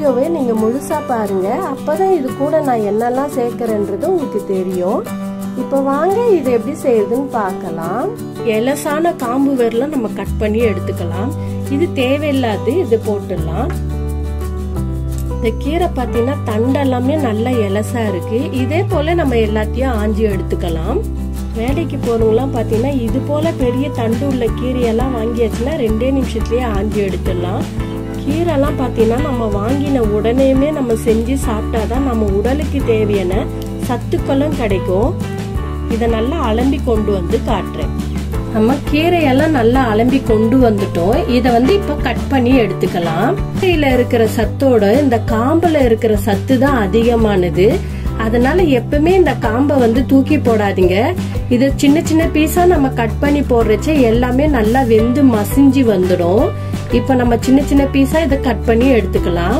வீடியோவை நீங்கள் முழுசாக பாருங்கள் அப்போ தான் இது கூட நான் என்னெல்லாம் சேர்க்குறேன்றது உங்களுக்கு தெரியும் இப்போ வாங்க இது எப்படி செய்யுதுன்னு பார்க்கலாம் எலசான காம்பு வேர்லாம் நம்ம கட் பண்ணி எடுத்துக்கலாம் இது தேவையில்லாது இது போட்டுடலாம் இந்த கீரை பார்த்தீங்கன்னா தண்டெல்லாமே நல்ல எலசா இருக்கு இதே போல நம்ம எல்லாத்தையும் ஆஞ்சி எடுத்துக்கலாம் வேலைக்கு போறவங்களாம் பார்த்தீங்கன்னா இது போல பெரிய தண்டு உள்ள கீரையெல்லாம் வாங்கியாச்சுன்னா ரெண்டே நிமிஷத்துலயே ஆஞ்சி எடுத்துடலாம் கீரைலாம் பார்த்தீங்கன்னா நம்ம வாங்கின உடனேயுமே நம்ம செஞ்சு சாப்பிட்டாதான் நம்ம உடலுக்கு தேவையான சத்துக்களும் கிடைக்கும் இதை நல்லா அலம்பி கொண்டு வந்து காட்டுறேன் நம்ம கீரையெல்லாம் நல்லா அலம்பி கொண்டு வந்துட்டோம் இதை வந்து இப்போ கட் பண்ணி எடுத்துக்கலாம் கீரையில இருக்கிற சத்தோட இந்த காம்புல இருக்கிற சத்து தான் அதிகமானது அதனால எப்பவுமே இந்த காம்பை வந்து தூக்கி போடாதீங்க இது சின்ன சின்ன பீஸா நம்ம கட் பண்ணி போடுறச்ச எல்லாமே நல்லா வெந்து மசிஞ்சு வந்துடும் இப்ப நம்ம சின்ன சின்ன பீஸா இதை கட் பண்ணி எடுத்துக்கலாம்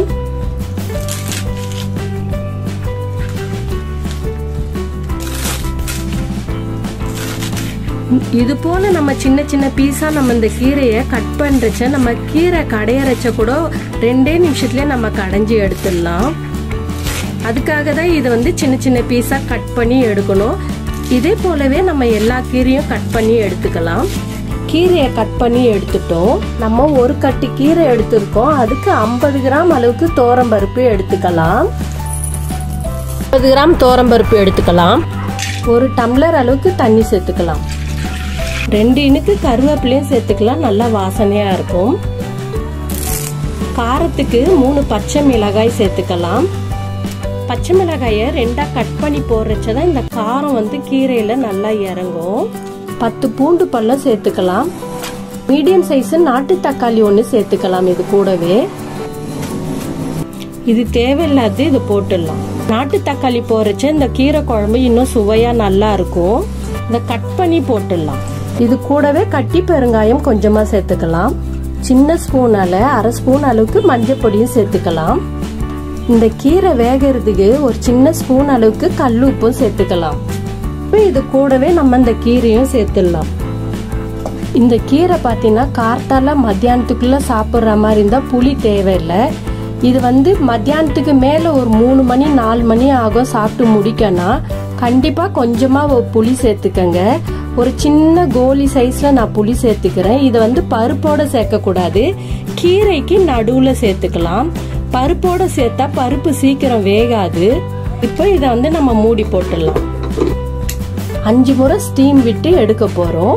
இது போல நம்ம சின்ன சின்ன பீஸா நம்ம இந்த கீரையை கட் பண்றச்ச நம்ம கீரை கடையரைச்ச கூட ரெண்டே நிமிஷத்துலயே நம்ம கடைஞ்சி எடுத்துடலாம் அதுக்காக தான் இதை வந்து சின்ன சின்ன பீஸா கட் பண்ணி எடுக்கணும் இதே போலவே நம்ம எல்லா கீரையும் கட் பண்ணி எடுத்துக்கலாம் கீரையை கட் பண்ணி எடுத்துட்டோம் நம்ம ஒரு கட்டி கீரை எடுத்திருக்கோம் அதுக்கு ஐம்பது கிராம் அளவுக்கு தோரம்பருப்பு எடுத்துக்கலாம் ஐம்பது கிராம் தோரம்பருப்பு எடுத்துக்கலாம் ஒரு டம்ளர் அளவுக்கு தண்ணி சேர்த்துக்கலாம் ரெண்டு இனுக்கு கருவேப்பிலையும் சேர்த்துக்கலாம் நல்லா வாசனையா இருக்கும் காரத்துக்கு மூணு பச்சை மிளகாய் சேர்த்துக்கலாம் பச்சை மிளகாயை ரெண்டா கட் பண்ணி போடுறச்சதான் இந்த காரம் வந்து கீரையில நல்லா இறங்கும் பத்து பூண்டு பல்லம் சேர்த்துக்கலாம் மீடியம் சைஸ் நாட்டு தக்காளி ஒன்று சேர்த்துக்கலாம் இது கூடவே இது தேவையில்லாது இது போட்டுடலாம் நாட்டு தக்காளி போறச்ச இந்த கீரை குழம்பு இன்னும் சுவையா நல்லா இருக்கும் இதை கட் பண்ணி போட்டுடலாம் இது கூடவே கட்டி பெருங்காயம் கொஞ்சமா சேர்த்துக்கலாம் சின்ன ஸ்பூனால அரை ஸ்பூன் அளவுக்கு மஞ்சள் பொடியும் சேர்த்துக்கலாம் இந்த கீரை வேகிறதுக்கு ஒரு சின்ன ஸ்பூன் அளவுக்கு கல் உப்பும் சேர்த்துக்கலாம் இப்போ இது கூடவே நம்ம இந்த கீரையும் சேர்த்துடலாம் இந்த கீரை பார்த்தீங்கன்னா கார்த்தால மத்தியானத்துக்குள்ள சாப்பிட்ற மாதிரி இருந்தால் புளி தேவையில்லை இது வந்து மத்தியானத்துக்கு மேலே ஒரு மூணு மணி நாலு மணி ஆகும் சாப்பிட்டு முடிக்கனா கண்டிப்பாக கொஞ்சமாக புளி சேர்த்துக்கங்க ஒரு சின்ன கோலி சைஸில் நான் புளி சேர்த்துக்கிறேன் இதை வந்து பருப்போட சேர்க்கக்கூடாது கீரைக்கு நடுவில் சேர்த்துக்கலாம் பருப்போட சேர்த்தா பருப்பு சீக்கிரம் வேகாது இப்போ இதை வந்து நம்ம மூடி போட்டுடலாம் அஞ்சு முறை ஸ்டீம் விட்டு எடுக்க போறோம்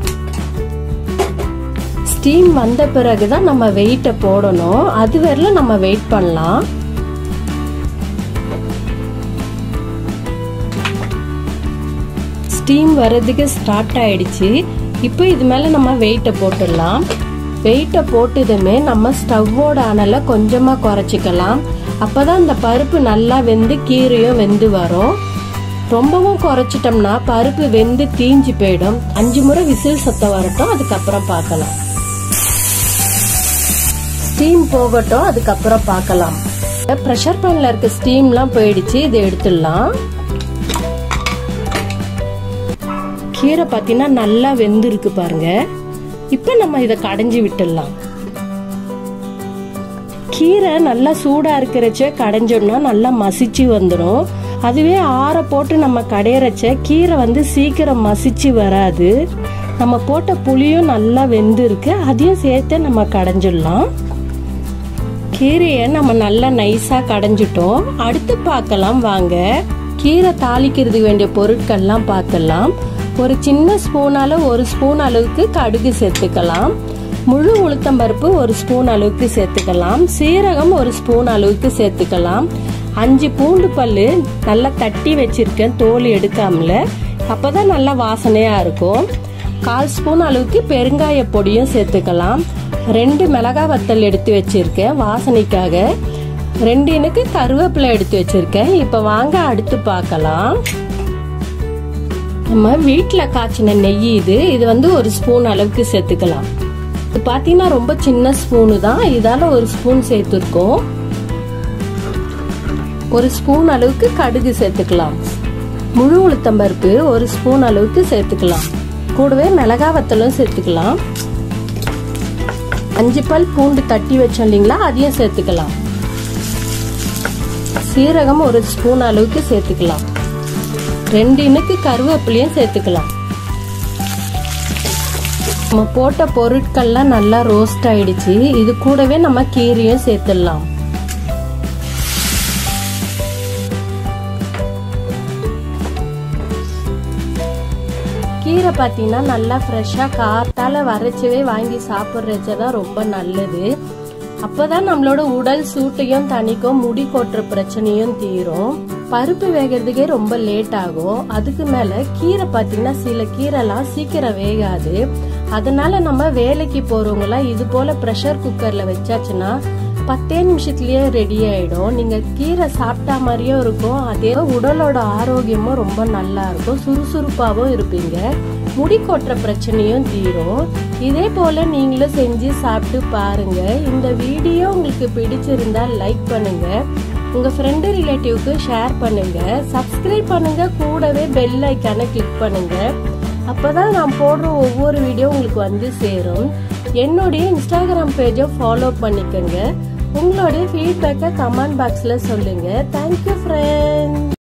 ஸ்டீம் வந்த பிறகுதான் நம்ம வெயிட்டை போடணும் அது வரல நம்ம வெயிட் பண்ணலாம் ஸ்டீம் வர்றதுக்கு ஸ்டார்ட் ஆயிடுச்சு இப்போ இது மேல நம்ம வெயிட்டை போட்டுடலாம் வெயிட்டை போட்டதுமே நம்ம ஸ்டவ்வோட அனலை கொஞ்சமாக குறைச்சிக்கலாம் அப்போதான் இந்த பருப்பு நல்லா வெந்து கீரையும் வெந்து வரும் ரொம்பவும் குறைச்சிட்டோம்னா பருப்பு வெந்து தீஞ்சு போயிடும் அஞ்சு முறை விசில் சத்தம் வரட்டும் அதுக்கப்புறம் பார்க்கலாம் ஸ்டீம் போகட்டும் அதுக்கப்புறம் பார்க்கலாம் ப்ரெஷர் பேன்ல இருக்க ஸ்டீம்லாம் போயிடுச்சு இதை எடுத்துடலாம் கீரை பார்த்தீங்கன்னா நல்லா வெந்திருக்கு பாருங்க இப்போ நம்ம இதை கடைஞ்சி விட்டுடலாம் கீரை நல்லா சூடா இருக்கிறச்ச கடைஞ்சோம்னா நல்லா மசிச்சு வந்துடும் அதுவே ஆற போட்டு நம்ம கடையிறச்ச கீரை வந்து சீக்கிரம் மசிச்சு வராது நம்ம போட்ட புளியும் நல்லா வெந்திருக்கு அதையும் சேர்த்து நம்ம கடைஞ்சிடலாம் கீரையை நம்ம நல்லா நைஸா கடைஞ்சிட்டோம் அடுத்து பார்க்கலாம் வாங்க கீரை தாளிக்கிறதுக்கு வேண்டிய பொருட்கள்லாம் பார்க்கலாம் ஒரு சின்ன ஸ்பூனால ஒரு ஸ்பூன் அளவுக்கு கடுகு சேர்த்துக்கலாம் முழு உளுத்தம்பருப்பு ஒரு ஸ்பூன் அளவுக்கு சேர்த்துக்கலாம் சீரகம் ஒரு ஸ்பூன் அளவுக்கு சேர்த்துக்கலாம் அஞ்சு பூண்டு பல்லு நல்லா தட்டி வச்சிருக்கேன் தோல் எடுக்காமல அப்போதான் நல்லா வாசனையா இருக்கும் கால் ஸ்பூன் அளவுக்கு பெருங்காய பொடியும் சேர்த்துக்கலாம் ரெண்டு மிளகாய் வத்தல் எடுத்து வச்சிருக்கேன் வாசனைக்காக ரெண்டு இனுக்கு கருவேப்பிலை எடுத்து வச்சிருக்கேன் இப்போ வாங்க அடுத்து பார்க்கலாம் நம்ம வீட்டில் காய்ச்சின நெய் இது இது வந்து ஒரு ஸ்பூன் அளவுக்கு சேர்த்துக்கலாம் இது பார்த்தீங்கன்னா ரொம்ப சின்ன ஸ்பூனு தான் இதால ஒரு ஸ்பூன் சேர்த்துருக்கோம் ஒரு ஸ்பூன் அளவுக்கு கடுகு சேர்த்துக்கலாம் முழு உளுத்தம்பருப்பு ஒரு ஸ்பூன் அளவுக்கு சேர்த்துக்கலாம் கூடவே மிளகா வத்தலும் சேர்த்துக்கலாம் அஞ்சு பல் பூண்டு தட்டி வச்சோம் இல்லைங்களா அதையும் சேர்த்துக்கலாம் சீரகம் ஒரு ஸ்பூன் அளவுக்கு சேர்த்துக்கலாம் ரெண்டு இனுக்கு கருவேப்பிலையும் சேர்த்துக்கலாம் நம்ம போட்ட பொருட்கள்லாம் நல்லா ரோஸ்ட் ஆயிடுச்சு இது கூடவே நம்ம கீரையும் சேர்த்துடலாம் கீரை பார்த்தீங்கன்னா நல்லா ஃப்ரெஷ்ஷாக காத்தால வரைச்சவே வாங்கி சாப்பிட்றச்ச தான் ரொம்ப நல்லது அப்போதான் நம்மளோட உடல் சூட்டையும் தணிக்கும் முடி கொட்டுற பிரச்சனையும் தீரும் பருப்பு வேகிறதுக்கே ரொம்ப லேட் ஆகும் அதுக்கு மேல கீரை பார்த்தீங்கன்னா சில கீரைலாம் சீக்கிரம் வேகாது அதனால நம்ம வேலைக்கு போறவங்களாம் இது போல ப்ரெஷர் குக்கர்ல வச்சாச்சுன்னா பத்தே நிமிஷத்துலயே ரெடி ஆயிடும் நீங்க கீரை சாப்பிட்டா மாதிரியும் இருக்கும் அதே உடலோட ஆரோக்கியமும் ரொம்ப நல்லா இருக்கும் சுறுசுறுப்பாகவும் இருப்பீங்க முடி கொட்டுற பிரச்சனையும் தீரும் இதே போல நீங்களும் செஞ்சு சாப்பிட்டு பாருங்க இந்த வீடியோ உங்களுக்கு பிடிச்சிருந்தா லைக் பண்ணுங்க உங்க ஃப்ரெண்டு ரிலேட்டிவ்க்கு ஷேர் பண்ணுங்க சப்ஸ்கிரைப் பண்ணுங்க கூடவே பெல் ஐக்கானை கிளிக் பண்ணுங்க அப்பதான் நான் போடுற ஒவ்வொரு வீடியோ உங்களுக்கு வந்து சேரும் என்னுடைய இன்ஸ்டாகிராம் பேஜை ஃபாலோ பண்ணிக்கோங்க உங்களுடைய ஃபீட்பேக்கை கமெண்ட் பாக்ஸில் சொல்லுங்க தேங்க்யூ ஃப்ரெண்ட்